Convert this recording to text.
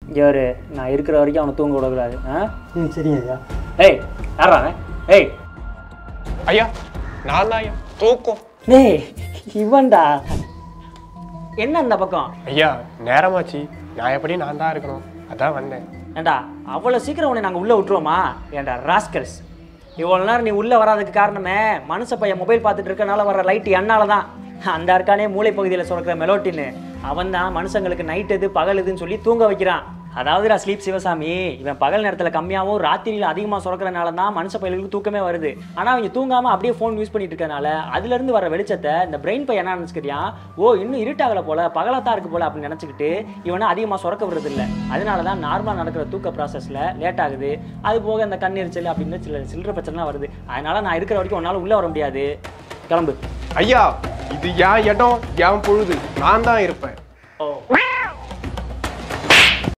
இங்கே ஒரு நான் இருக்கிற வரைக்கும் அவனை தூங்க விடக்கூடாது ஆ ம் சரிங்க ஐயா ஏய் யாரா அவன்? ஏய் ஐயா நான் தான் ஐயா தூக்கம் டேய் இவன்டா என்ன அந்த பக்கம் ஐயா நேரமாச்சு நான் எப்படி நான் தான் இருக்கணும் அதான் வந்தேன் ஏண்டா அவ்வளோ சீக்கிரம் உன்னை நாங்கள் உள்ளே விட்டுருவோமா ஏண்டா ராஸ்கல்ஸ் இவ்வளோ நேரம் நீ உள்ளே வராதுக்கு காரணமே மனுஷ பையன் மொபைல் பார்த்துட்டு இருக்கனால வர லைட்டு என்னால தான் அந்த இருக்கானே மூளை பகுதியில் சுரக்கிற மெலோட்டின்னு அவன் தான் மனுஷங்களுக்கு நைட் எது பகல் எதுன்னு சொல்லி தூங்க வைக்கிறான் அதாவதுடா ஸ்லீப் சிவசாமி இவன் பகல் நேரத்தில் கம்மியாகவும் ராத்திரியில் அதிகமாக சுரக்கிறனால தான் மனுஷ பயிலுக்கு தூக்கமே வருது ஆனால் அவங்க தூங்காமல் அப்படியே ஃபோன் யூஸ் பண்ணிட்டு இருக்கனால அதுலேருந்து வர வெளிச்சத்தை இந்த பிரெயின் பையன் என்ன நினச்சிக்கிறியான் ஓ இன்னும் இருட்டாகல போல பகலாக தான் இருக்கு போல அப்படின்னு நினச்சிக்கிட்டு இவனை அதிகமாக சுரக்க விடுறது இல்லை அதனால தான் நார்மலாக நடக்கிற தூக்க ப்ராசஸில் லேட் ஆகுது அது போக இந்த கண்ணெரிச்சல் அப்படின்னு சில சில்லற பிரச்சனைலாம் வருது அதனால நான் இருக்கிற வரைக்கும் உன்னால் உள்ளே வர முடியாது கிளம்பு ஐயா இது என் இடம் என் பொழுது நான் தான் இருப்பேன்